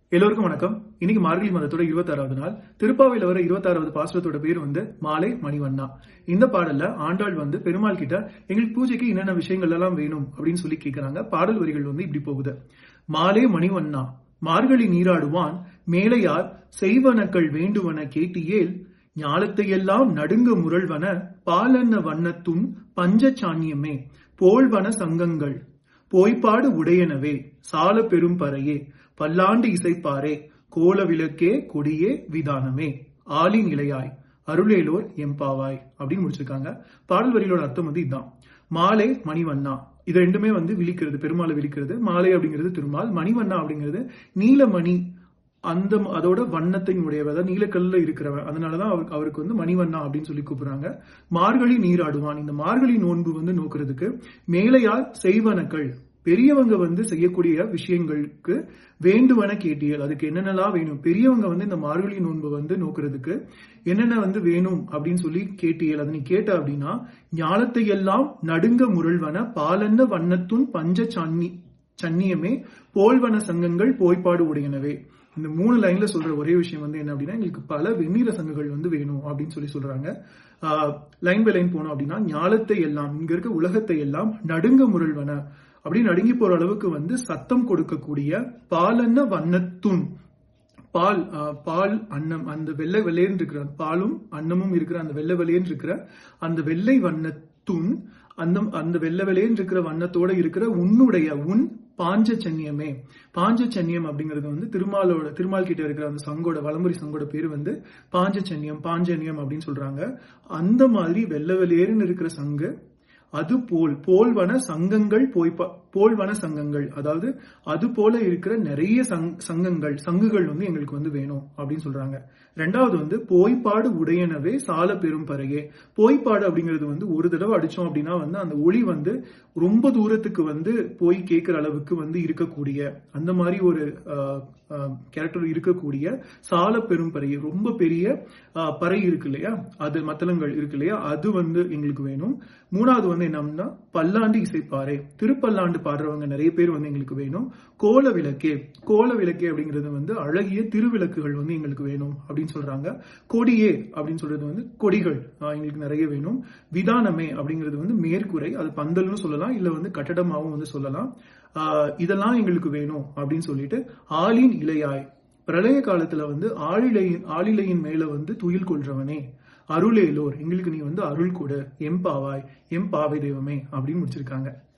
எல்லோருக்கும் வணக்கம் இன்னைக்கு மார்கழி மாதத்தோட இருபத்தாறாவது நாள் திருப்பாவையில வர இருபத்தாறாவது பாசுரத்தோட பேர் வந்து மாலை மணிவண்ணா இந்த பாடல்ல ஆண்டாள் வந்து பெருமாள் கிட்ட எங்களுக்கு பூஜைக்கு என்னென்ன விஷயங்கள் எல்லாம் வேணும் அப்படின்னு சொல்லி கேக்குறாங்க பாடல் வரிகள் வந்து இப்படி போகுது மாலே மணிவண்ணா மார்கழி நீராடுவான் மேலையார் செய்வனக்கள் வேண்டுவன கேட்டியேல் ஞாலத்தையெல்லாம் நடுங்க முரள்வன பாலன்ன வண்ணத்தும் பஞ்ச சாணியமே போல்வன சங்கங்கள் போய்ப்பாடு உடையனவே சால பெரும் பறையே பல்லாண்டு இசைப்பாரே கோல விளக்கே கொடியே விதானமே ஆலி நிலையாய் அருளேலோர் எம்பாவாய் அப்படின்னு முடிச்சிருக்காங்க பாடல் வரிகளோட அர்த்தம் வந்து இதுதான் மாலை மணிவண்ணா இது ரெண்டுமே வந்து விழிக்கிறது பெருமாளை விழிக்கிறது மாலை அப்படிங்கிறது திருமால் மணிவண்ணா அப்படிங்கிறது நீலமணி அந்த அதோட வண்ணத்தின் உடையவர் அதாவது நீலக்கல்ல இருக்கிறவன் அதனாலதான் அவருக்கு அவருக்கு வந்து மணிவண்ணா அப்படின்னு சொல்லி கூப்பிடுறாங்க மார்கழி நீராடுவான் இந்த மார்கழி நோன்பு வந்து நோக்கிறதுக்கு மேலையால் செய்வனக்கள் பெரியவங்க வந்து செய்யக்கூடிய விஷயங்களுக்கு வேண்டுவன கேட்டியல் அதுக்கு என்னென்னலாம் வேணும் பெரியவங்க வந்து இந்த மார்கழி நோன்பு வந்து நோக்கிறதுக்கு என்னென்ன வந்து வேணும் அப்படின்னு சொல்லி கேட்டியல் அதை நீ கேட்ட அப்படின்னா ஞாலத்தை எல்லாம் நடுங்க முரள்வன பாலன்ன வண்ணத்துன் பஞ்ச சன்னி சன்னியமே போல்வன சங்கங்கள் போய்ப்பாடு உடையனவே இந்த மூணு லைன்ல சொல்ற ஒரே விஷயம் வந்து என்ன அப்படின்னா எங்களுக்கு பல வெந்நீர சங்குகள் வந்து வேணும் அப்படின்னு சொல்லி சொல்றாங்க லைன் பை லைன் போனோம் அப்படின்னா ஞாலத்தை எல்லாம் இங்க இருக்க உலகத்தை எல்லாம் நடுங்க முரள்வன அப்படி நடுங்கி போற அளவுக்கு வந்து சத்தம் கொடுக்கக்கூடிய பாலன்ன வண்ணத்துன் பால் பால் அன்னம் அந்த வெள்ளை வெள்ளையன் இருக்கிற பாலும் அன்னமும் இருக்கிற அந்த வெள்ளை வெள்ளையன் இருக்கிற அந்த வெள்ளை வண்ணத்துன் அந்த அந்த வெள்ளை வெள்ளையன் இருக்கிற வண்ணத்தோட இருக்கிற உன்னுடைய உன் பாஞ்சச்சன்னியமே பாஞ்சச்சன்னியம் அப்படிங்கிறது வந்து திருமாலோட திருமால் கிட்ட இருக்கிற அந்த சங்கோட வலம்புரி சங்கோட பேர் வந்து பாஞ்சச்சன்னியம் பாஞ்சன்யம் அப்படின்னு சொல்றாங்க அந்த மாதிரி வெள்ளை வெளியேறுன்னு இருக்கிற சங்கு அது போல் போல்வன சங்கங்கள் போய் போல்வன சங்கங்கள் அதாவது அது போல இருக்கிற நிறைய சங்கங்கள் சங்குகள் வந்து எங்களுக்கு வந்து வேணும் அப்படின்னு சொல்றாங்க ரெண்டாவது வந்து போய்ப்பாடு உடையனவே சால பெரும் பறையே போய்ப்பாடு அப்படிங்கிறது வந்து ஒரு தடவை அடிச்சோம் அப்படின்னா வந்து அந்த ஒளி வந்து ரொம்ப தூரத்துக்கு வந்து போய் கேட்கிற அளவுக்கு வந்து இருக்கக்கூடிய அந்த மாதிரி ஒரு கேரக்டர் இருக்கக்கூடிய சால பெரும் பறை ரொம்ப பெரிய பறை இருக்கு இல்லையா அது மத்தளங்கள் இருக்கு இல்லையா அது வந்து எங்களுக்கு வேணும் மூணாவது வந்து என்னன்னா பல்லாண்டு இசைப்பாறை திருப்பல்லாண்டு பாடுறவங்க நிறைய பேர் வந்து எங்களுக்கு வேணும் கோல விளக்கே கோல விளக்கே அப்படிங்கிறது வந்து அழகிய திருவிளக்குகள் வந்து எங்களுக்கு வேணும் அப்படின்னு சொல்றாங்க கொடியே அப்படின்னு சொல்றது வந்து கொடிகள் எங்களுக்கு நிறைய வேணும் விதானமே அப்படிங்கிறது வந்து மேற்கூரை அது பந்தல்னு சொல்லலாம் இல்ல வந்து கட்டடமாவும் வந்து சொல்லலாம் இதெல்லாம் எங்களுக்கு வேணும் அப்படின்னு சொல்லிட்டு ஆளின் இலையாய் பிரளய காலத்துல வந்து ஆளிலையின் ஆளிலையின் மேல வந்து துயில் கொள்றவனே அருளேலோர் எங்களுக்கு நீ வந்து அருள் கொடு எம் பாவாய் எம் பாவை தெய்வமே அப்படின்னு முடிச்சிருக்காங்க